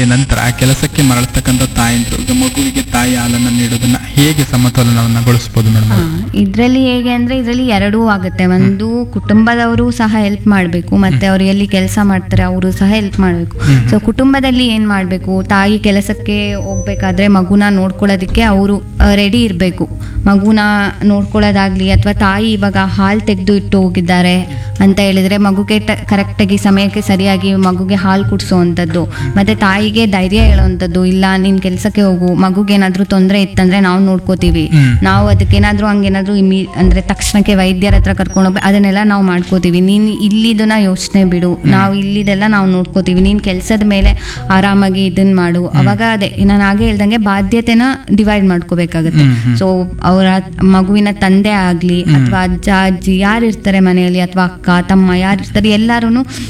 ಗಳಿಗೆಯ ನಂತರ ಆ ಕೆಲಸಕ್ಕೆ ಮರಳತಕ್ಕಂಥ ತಾಯಂದ್ರು ಈಗ ಮಗುವಿಗೆ ತಾಯಿ ಹಾಲನ್ನು ನೀಡೋದನ್ನ ಹೇಗೆ ಸಮತೋಲನವನ್ನ ಗೊಳಿಸಬಹುದು ಮೇಡಮ್ ಇದರಲ್ಲಿ ಹೇಗೆ ಅಂದ್ರೆ ಇದರಲ್ಲಿ ಎರಡೂ ಆಗುತ್ತೆ ಒಂದು ಕುಟುಂಬದವರು ಸಹ ಹೆಲ್ಪ್ ಮಾಡಬೇಕು ಮತ್ತೆ ಅವ್ರು ಎಲ್ಲಿ ಕೆಲಸ ಮಾಡ್ತಾರೆ ಅವರು ಸಹ ಹೆಲ್ಪ್ ಮಾಡಬೇಕು ಸೊ ಕುಟುಂಬದಲ್ಲಿ ಏನ್ ಮಾಡಬೇಕು ತಾಯಿ ಕೆಲಸಕ್ಕೆ ಹೋಗ್ಬೇಕಾದ್ರೆ ಮಗುನ ನೋಡ್ಕೊಳ್ಳೋದಕ್ಕೆ ಅವರು ರೆಡಿ ಇರಬೇಕು ಮಗುನ ನೋಡ್ಕೊಳ್ಳೋದಾಗ್ಲಿ ಅಥವಾ ತಾಯಿ ಇವಾಗ ಹಾಲು ತೆಗೆದು ಇಟ್ಟು ಹೋಗಿದ್ದಾರೆ ಅಂತ ಹೇಳಿದ್ರೆ ಮಗುಗೆ ಕರೆಕ್ಟಾಗಿ ಸಮಯಕ್ಕೆ ಸರಿಯಾಗಿ ಮಗುಗೆ ಹಾಲು ಕುಡಿಸೋವಂಥದ್ದು ಮತ್ತೆ ತಾಯಿಗೆ ಧೈರ್ಯ ಹೇಳೋವಂಥದ್ದು ಇಲ್ಲ ನೀನ್ ಕೆಲಸಕ್ಕೆ ಹೋಗು ಮಗುಗೇನಾದ್ರೂ ತೊಂದರೆ ಇತ್ತಂದ್ರೆ ನಾವು ನೋಡ್ಕೋತೀವಿ ಹ್ಮ್. ನಾವು ಅದಕ್ಕೇನಾದ್ರೂ ಹಂಗೇನಾದ್ರೂ ಇಮಿ ಅಂದ್ರೆ ತಕ್ಷಣಕ್ಕೆ ವೈದ್ಯರ ಹತ್ರ ಕರ್ಕೊಂಡು ಹೋಗ್ಬೇಕು ಅದನ್ನೆಲ್ಲ ನಾವು ಮಾಡ್ಕೋತೀವಿ ನೀನ್ ಇಲ್ಲಿದನ್ನ ಯೋಚನೆ ಬಿಡು ನಾವು ಇಲ್ಲಿದೆಲ್ಲ ನಾವು ನೋಡ್ಕೋತೀವಿ ನೀನ್ ಕೆಲ್ಸದ ಮೇಲೆ ಆರಾಮಾಗಿ ಇದನ್ನ ಮಾಡು ಅವಾಗ ಅದೇ ನಾನು ಹಾಗೆ ಹೇಳ್ದಂಗೆ ಬಾಧ್ಯತೆನ ಡಿವೈಡ್ ಮಾಡ್ಕೋಬೇಕಾಗತ್ತೆ ಹ್ಮ್, ಹ್ಮ್. ಸೊ ಅವರ ಮಗುವಿನ ತಂದೆ ಆಗ್ಲಿ ಅಥವಾ ಅಜ್ಜ ಅಜ್ಜಿ ಯಾರು ಇರ್ತಾರೆ ಮನೆಯಲ್ಲಿ ಅಥವಾ ಅಕ್ಕ ತಮ್ಮ ಯಾರು ಇರ್ತಾರೆ ಎಲ್ಲಾರು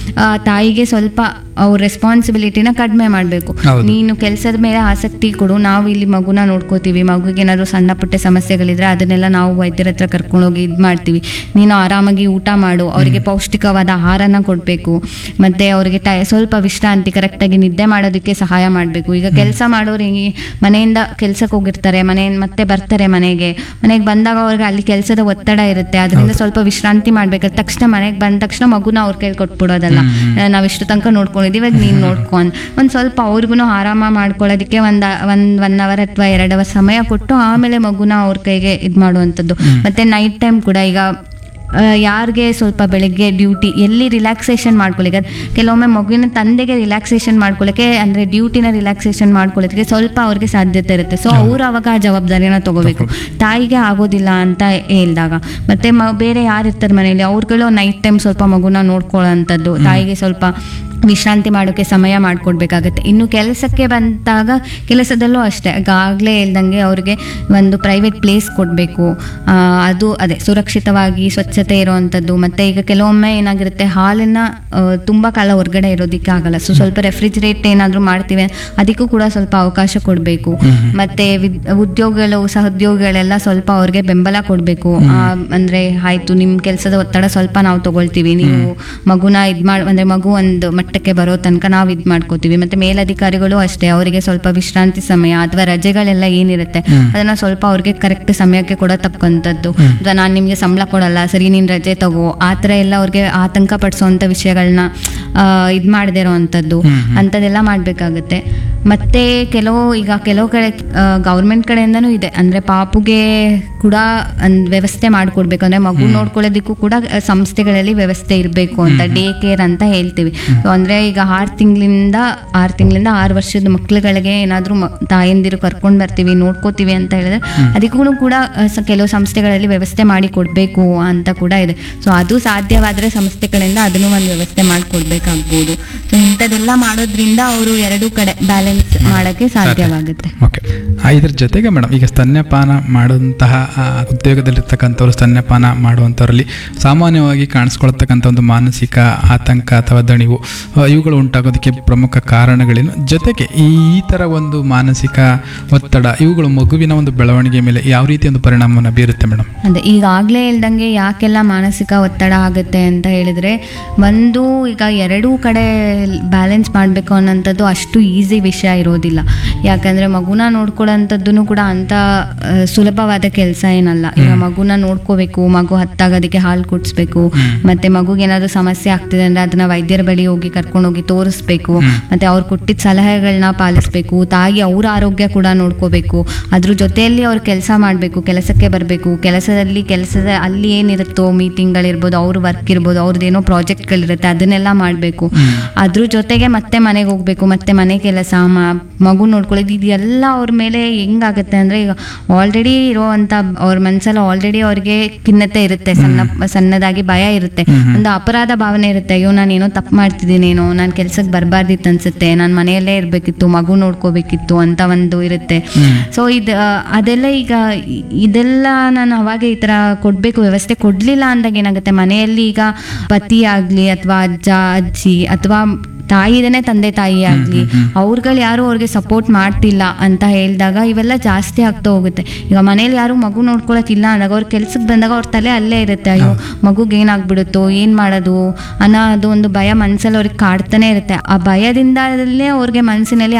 ತಾಯಿಗೆ ಸ್ವಲ್ಪ ಅವ್ರ ರೆಸ್ಪಾನ್ಸಿಬಿಲಿಟಿನ ಕಡಿಮೆ ಮಾಡಬೇಕು ಹೌದು. ನೀನು ಕೆಲಸದ ಮೇಲೆ ಆಸಕ್ತಿ ಕೊಡು ನಾವು ಇಲ್ಲಿ ಮಗುನ ನೋಡ್ಕೋತೀವಿ ಮಗುಗೆ ಏನಾದ್ರು ಸಣ್ಣ ಪುಟ್ಟ ಸಮಸ್ಯೆಗಳಿದ್ರೆ ಅದನ್ನೆಲ್ಲ ನಾವು ವೈದ್ಯರ ಹತ್ರ ಕರ್ಕೊಂಡೋಗಿ ಇದು ಮಾಡ್ತೀವಿ ನೀನು ಆರಾಮಾಗಿ ಊಟ ಮಾಡು ಅವರಿಗೆ ಪೌಷ್ಟಿಕವಾದ ಆಹಾರನ ಕೊಡಬೇಕು ಮತ್ತೆ ಅವರಿಗೆ ಟೈ ಸ್ವಲ್ಪ ವಿಶ್ರಾಂತಿ ಕರೆಕ್ಟಾಗಿ ನಿದ್ದೆ ಮಾಡೋದಕ್ಕೆ ಸಹಾಯ ಮಾಡಬೇಕು ಈಗ ಕೆಲಸ ಮಾಡೋರು ಹೆಂಗೆ ಮನೆಯಿಂದ ಕೆಲ್ಸಕ್ಕೆ ಹೋಗಿರ್ತಾರೆ ಮನೆಯಿಂದ ಮತ್ತೆ ಬರ್ತಾರೆ ಮನೆಗೆ ಮನೆಗೆ ಬಂದಾಗ ಅವ್ರಿಗೆ ಅಲ್ಲಿ ಕೆಲಸದ ಒತ್ತಡ ಇರುತ್ತೆ ಅದರಿಂದ ಸ್ವಲ್ಪ ವಿಶ್ರಾಂತಿ ಮಾಡ್ಬೇಕು ತಕ್ಷಣ ಮನೆಗೆ ಬಂದ ತಕ್ಷಣ ಮಗುನ ಅವ್ರ ಕೈಲಿ ಕೊಟ್ಬಿಡೋದಲ್ಲ ನಾವು ಇಷ್ಟು ತನಕ ನೋಡ್ಕೊಂಡಿದ್ದೀವಿ ಇವಾಗ ನೀನು ನೋಡ್ಕೊಂಡು ಒಂದು ಸ್ವಲ್ಪ ಅವ್ರಿಗೂ ಆರಾಮ ಮಾಡ್ಕೊಳ್ಳೋದಕ್ಕೆ ಒಂದು ಒಂದು ಒನ್ ಅವರ್ ಅಥವಾ ಎರಡು ಅವರ್ ಸಮಯ ಕೊಟ್ಟು ಆಮೇಲೆ ಮಗುನ ಅವ್ರ ಕೈಗೆ ಇದು ಮಾಡುವಂಥದ್ದು ಮತ್ತೆ ನೈಟ್ ಟೈಮ್ ಕೂಡ ಈಗ ಆ, ಯಾರಿಗೆ ಸ್ವಲ್ಪ ಬೆಳಿಗ್ಗೆ ಡ್ಯೂಟಿ ಎಲ್ಲಿ ರಿಲ್ಯಾಕ್ಸೇಷನ್ ಮಾಡ್ಕೊಳ್ಳಿ ಈಗ ಕೆಲವೊಮ್ಮೆ ಮಗುವಿನ ತಂದೆಗೆ ರಿಲ್ಯಾಕ್ಸೇಷನ್ ಮಾಡ್ಕೊಳ್ಳೋಕೆ ಅಂದರೆ ಡ್ಯೂಟಿನ ರಿಲ್ಯಾಕ್ಸೇಷನ್ ಮಾಡ್ಕೊಳ್ಳೋದಕ್ಕೆ ಸ್ವಲ್ಪ ಅವ್ರಿಗೆ ಸಾಧ್ಯತೆ ಇರುತ್ತೆ ಸೊ ಅವ್ರು ಅವಾಗ ಆ ಜವಾಬ್ದಾರಿನ ತಗೋಬೇಕು ತಾಯಿಗೆ ಆಗೋದಿಲ್ಲ ಅಂತ ಹೇಳಿದಾಗ ಮತ್ತೆ ಮ ಬೇರೆ ಯಾರು ಇರ್ತಾರೆ ಮನೆಯಲ್ಲಿ ಅವ್ರುಗಳು ನೈಟ್ ಟೈಮ್ ಸ್ವಲ್ಪ ಮಗುನ ನೋಡ್ಕೊಳ್ಳೋಂಥದ್ದು ತಾಯಿಗೆ ಸ್ವಲ್ಪ ವಿಶ್ರಾಂತಿ ಮಾಡೋಕ್ಕೆ ಸಮಯ ಮಾಡಿಕೊಡ್ಬೇಕಾಗತ್ತೆ ಇನ್ನು ಕೆಲಸಕ್ಕೆ ಬಂದಾಗ ಕೆಲಸದಲ್ಲೂ ಅಷ್ಟೇ ಈಗಾಗಲೇ ಹೇಳ್ದಂಗೆ ಅವ್ರಿಗೆ ಒಂದು ಪ್ರೈವೇಟ್ ಪ್ಲೇಸ್ ಕೊಡಬೇಕು ಅದು ಅದೇ ಸುರಕ್ಷಿತವಾಗಿ ಸ್ವಚ್ಛತೆ ಇರೋವಂಥದ್ದು ಮತ್ತೆ ಈಗ ಕೆಲವೊಮ್ಮೆ ಏನಾಗಿರುತ್ತೆ ಹಾಲನ್ನ ಆ, ತುಂಬ ಕಾಲ ಹೊರಗಡೆ ಇರೋದಕ್ಕೆ ಆಗಲ್ಲ ಸೊ ಸ್ವಲ್ಪ ರೆಫ್ರಿಜಿರೇಟ್ ಏನಾದರೂ ಮಾಡ್ತೀವಿ ಅದಕ್ಕೂ ಕೂಡ ಸ್ವಲ್ಪ ಅವಕಾಶ ಕೊಡಬೇಕು ಮತ್ತೆ ವಿದ್ ಉದ್ಯೋಗಗಳು ಸಹೋದ್ಯೋಗಿಗಳೆಲ್ಲ ಸ್ವಲ್ಪ ಅವ್ರಿಗೆ ಬೆಂಬಲ ಕೊಡಬೇಕು ಅಂದ್ರೆ ಆಯ್ತು ನಿಮ್ಮ ಕೆಲಸದ ಒತ್ತಡ ಸ್ವಲ್ಪ ನಾವು ತಗೊಳ್ತೀವಿ ನೀವು ಮಗುನ ಇದ್ ಮಾಡ್ ಅಂದ್ರೆ ಮಗು ಒಂದು ಮಟ್ಟಕ್ಕೆ ಬರೋ ತನಕ ನಾವು ಇದ್ ಮಾಡ್ಕೋತೀವಿ ಮತ್ತೆ ಮೇಲಧಿಕಾರಿಗಳು ಅಷ್ಟೇ ಅವರಿಗೆ ಸ್ವಲ್ಪ ವಿಶ್ರಾಂತಿ ಸಮಯ ಅಥವಾ ರಜೆಗಳೆಲ್ಲ ಏನಿರುತ್ತೆ ಅದನ್ನ ಸ್ವಲ್ಪ ಅವ್ರಿಗೆ ಕರೆಕ್ಟ್ ಸಮಯಕ್ಕೆ ಕೂಡ ತಕ್ಕಂಥದ್ದು ಅಥವಾ ನಾನು ನಿಮ್ಗೆ ಸಂಬಳ ಕೊಡಲ್ಲ ಸರಿ ನೀನ್ ರಜೆ ತಗೋ ಆ ಥರ ಎಲ್ಲ ಅವ್ರಿಗೆ ಆತಂಕ ಪಡಿಸೋಂಥ ವಿಷಯಗಳನ್ನ ಇದ್ ಮಾಡದೇ ಇರೋವಂಥದ್ದು ಅಂಥದ್ದೆಲ್ಲ ಮಾಡ್ಬೇಕಾಗತ್ತೆ ಮತ್ತೆ ಕೆಲವು ಈಗ ಕೆಲವು ಕಡೆ ಗೌರ್ಮೆಂಟ್ ಕಡೆಯಿಂದನೂ ಇದೆ ಅಂದ್ರೆ ಪಾಪುಗೆ ಕೂಡ ಒಂದ್ ವ್ಯವಸ್ಥೆ ಮಾಡ್ಕೊಡ್ಬೇಕು ಅಂದ್ರೆ ಮಗು ನೋಡ್ಕೊಳ್ಳೋದಕ್ಕೂ ಕೂಡ ಆ, ಸಂಸ್ಥೆಗಳಲ್ಲಿ ವ್ಯವಸ್ಥೆ ಇರಬೇಕು ಅಂತ ಡೇ ಕೇರ್ ಅಂತ ಹೇಳ್ತೀವಿ So, ಅಂದ್ರೆ ಈಗ ಆರು ತಿಂಗಳಿಂದ ಆರು ತಿಂಗಳಿಂದ ಆರು ವರ್ಷದ ಮಕ್ಳುಗಳಿಗೆ ಏನಾದ್ರೂ ಮ- ತಾಯಂದಿರು ಕರ್ಕೊಂಡ್ ಬರ್ತೀವಿ ನೋಡ್ಕೋತೀವಿ ಅಂತ ಹೇಳಿದ್ರೆ ಅದಕ್ಕೂ ಕೂಡ ಆ, ಸ- ಕೆಲವು ಸಂಸ್ಥೆಗಳಲ್ಲಿ ವ್ಯವಸ್ಥೆ ಮಾಡಿ ಕೊಡ್ಬೇಕು ಅಂತ ಕೂಡ ಇದೆ ಸೊ ಅದು ಸಾಧ್ಯವಾದ್ರೆ ಸಂಸ್ಥೆಗಳಿಂದ ಅದನ್ನು ಒಂದು ವ್ಯವಸ್ಥೆ ಮಾಡಿಕೊಡ್ಬೇಕಾಗ್ಬೋದು ಸೊ ಇಂಥದ್ದೆಲ್ಲ ಮಾಡೋದ್ರಿಂದ ಅವರು ಎರಡೂ ಕಡೆ ಬ್ಯಾಲೆನ್ಸ್ ಮಾಡಕ್ಕೆ ಸಾಧ್ಯವಾಗುತ್ತೆ ಓಕೆ ಇದ್ರ ಜೊತೆಗೆ ಮೇಡಮ್ ಈಗ ಸ್ತನ್ಯಪಾನ ಮಾಡುವಂತಹ ಆ, ಉದ್ಯೋಗದಲ್ಲಿರ್ತಕ್ಕಂಥವ್ರು ಸ್ತನ್ಯಪಾನ ಮಾಡುವಂಥವರಲ್ಲಿ ಸಾಮಾನ್ಯವಾಗಿ ಕಾಣಿಸ್ಕೊಳ್ತಕ್ಕಂಥ ಒಂದು ಮಾನಸಿಕ ಆತಂಕ ಅಥವಾ ದಣಿವು ಆ, ಇವುಗಳು ಉಂಟಾಗೋದಕ್ಕೆ ಪ್ರಮುಖ ಕಾರಣಗಳೇನು ಜೊತೆಗೆ ಈ ಥರ ಒಂದು ಮಾನಸಿಕ ಒತ್ತಡ ಇವುಗಳು ಮಗುವಿನ ಒಂದು ಬೆಳವಣಿಗೆ ಮೇಲೆ ಯಾವ ರೀತಿ ಒಂದು ಪರಿಣಾಮವನ್ನು ಬೀರುತ್ತೆ ಮೇಡಮ್ ಅದೇ ಈಗಾಗಲೇ ಹೇಳ್ದಂಗೆ ಯಾಕೆಲ್ಲ ಮಾನಸಿಕ ಒತ್ತಡ ಆಗುತ್ತೆ ಅಂತ ಹೇಳಿದ್ರೆ ಒಂದು ಈಗ ಎರಡೂ ಕಡೆ ಬ್ಯಾಲೆನ್ಸ್ ಮಾಡಬೇಕು ಅನ್ನೋಂಥದ್ದು ಅಷ್ಟು ಈಸಿ ವಿಷಯ ಇರೋದಿಲ್ಲ ಯಾಕಂದ್ರೆ ಮಗುನ ನೋಡ್ಕೊಳ್ಳೋಂಥದ್ದು ಕೂಡ ಅಂತ ಆ, ಸುಲಭವಾದ ಕೆಲಸ ಏನಲ್ಲ ಈಗ ಮಗುನ ನೋಡ್ಕೋಬೇಕು ಮಗು ಹತ್ತಾಗೋದಕ್ಕೆ ಹಾಲು ಕುಡಿಸ್ಬೇಕು ಮತ್ತೆ ಮಗುಗೆ ಏನಾದ್ರು ಸಮಸ್ಯೆ ಆಗ್ತಿದೆ ಅಂದ್ರೆ ಅದನ್ನ ವೈದ್ಯರ ಬಳಿ ಹೋಗಿ ಕರ್ಕೊಂಡು ಹೋಗಿ ತೋರಿಸ್ಬೇಕು ಮತ್ತೆ ಅವ್ರು ಕೊಟ್ಟಿದ್ದ ಸಲಹೆಗಳನ್ನ ಪಾಲಿಸ್ಬೇಕು ತಾಯಿ ಅವ್ರ ಆರೋಗ್ಯ ಕೂಡ ನೋಡ್ಕೋಬೇಕು ಅದ್ರ ಜೊತೆಯಲ್ಲಿ ಅವ್ರು ಕೆಲಸ ಮಾಡಬೇಕು ಕೆಲಸಕ್ಕೆ ಬರಬೇಕು ಕೆಲಸದಲ್ಲಿ ಕೆಲಸದ ಅಲ್ಲಿ ಏನಿರುತ್ತೋ ಮೀಟಿಂಗ್ಗಳಿರ್ಬೋದು ಅವ್ರ ವರ್ಕ್ ಇರ್ಬೋದು ಅವ್ರದ್ದೇನೋ ಪ್ರಾಜೆಕ್ಟ್ಗಳಿರುತ್ತೆ ಅದನ್ನೆಲ್ಲ ಮಾಡಬೇಕು ಅದ್ರ ಜೊತೆಗೆ ಮತ್ತೆ ಮನೆಗೆ ಹೋಗ್ಬೇಕು ಮತ್ತೆ ಮನೆ ಕೆಲಸ ಮ- ಮಗು ನೋಡ್ಕೊಳ್ಳೋದು ಇದೆಲ್ಲ ಅವ್ರ ಮೇಲೆ ಹೆಂಗಾಗುತ್ತೆ ಅಂದ್ರೆ ಈಗ ಆಲ್ರೆಡಿ ಇರೋವಂಥ ಅವ್ರ ಮನ್ಸಲ್ಲಿ ಆಲ್ರೆಡಿ ಅವ್ರಿಗೆ ಖಿನ್ನತೆ ಇರುತ್ತೆ ಸಣ್ಣ ಸಣ್ಣದಾಗಿ ಭಯ ಇರುತ್ತೆ ಒಂದು ಅಪರಾಧ ಭಾವನೆ ಇರುತ್ತೆ ಅಯ್ಯೋ ನಾನು ಏನೋ ತಪ್ಪು ಮಾಡ್ತಿದ್ದೀನೇನೋ ನಾನು ಕೆಲ್ಸಕ್ಕೆ ಬರಬಾರ್ದಿತ್ತು ಅನ್ಸುತ್ತೆ ನಾನು ಮನೆಯಲ್ಲೇ ಇರಬೇಕಿತ್ತು ಮಗು ನೋಡ್ಕೋಬೇಕಿತ್ತು ಅಂತ ಒಂದು ಇರುತ್ತೆ ಸೊ ಇದು ಅದೆಲ್ಲ ಈಗ ಇ- ಇದೆಲ್ಲ ನಾನು ಅವಾಗ ಈ ಥರ ಕೊಡಬೇಕು ವ್ಯವಸ್ಥೆ ಕೊಡಲಿಲ್ಲ ಅಂದಾಗ ಏನಾಗುತ್ತೆ ಮನೆಯಲ್ಲಿ ಈಗ ಪತಿ ಆಗಲಿ ಅಥವಾ ಅಜ್ಜ ಅಜ್ಜಿ ಅಥವಾ ತಾಯಿದೇನೆ ತಂದೆ ತಾಯಿ ಆಗ್ಲಿ ಅವ್ರುಗಳು ಯಾರು ಅವ್ರಿಗೆ ಸಪೋರ್ಟ್ ಮಾಡ್ತಿಲ್ಲ ಅಂತ ಹೇಳಿದಾಗ ಇವೆಲ್ಲ ಜಾಸ್ತಿ ಆಗ್ತಾ ಹೋಗುತ್ತೆ ಈಗ ಮನೇಲಿ ಯಾರು ಮಗು ನೋಡ್ಕೊಳಕ್ಕಿಲ್ಲ ಅಂದಾಗ ಅವ್ರ ಕೆಲ್ಸಕ್ಕೆ ಬಂದಾಗ ಅವ್ರ ತಲೆ ಅಲ್ಲೇ ಇರುತ್ತೆ ಅಯ್ಯೋ ಮಗುಗೆ ಏನಾಗ್ಬಿಡುತ್ತೋ ಏನ್ ಮಾಡೋದು ಅನ್ನೋ ಅದು ಒಂದು ಭಯ ಮನ್ಸಲ್ಲಿ ಅವ್ರಿಗೆ ಕಾಡ್ತಾನೆ ಇರುತ್ತೆ ಆ ಭಯದಿಂದಲೇ ಅವ್ರಿಗೆ ಮನಸ್ಸಿನಲ್ಲಿ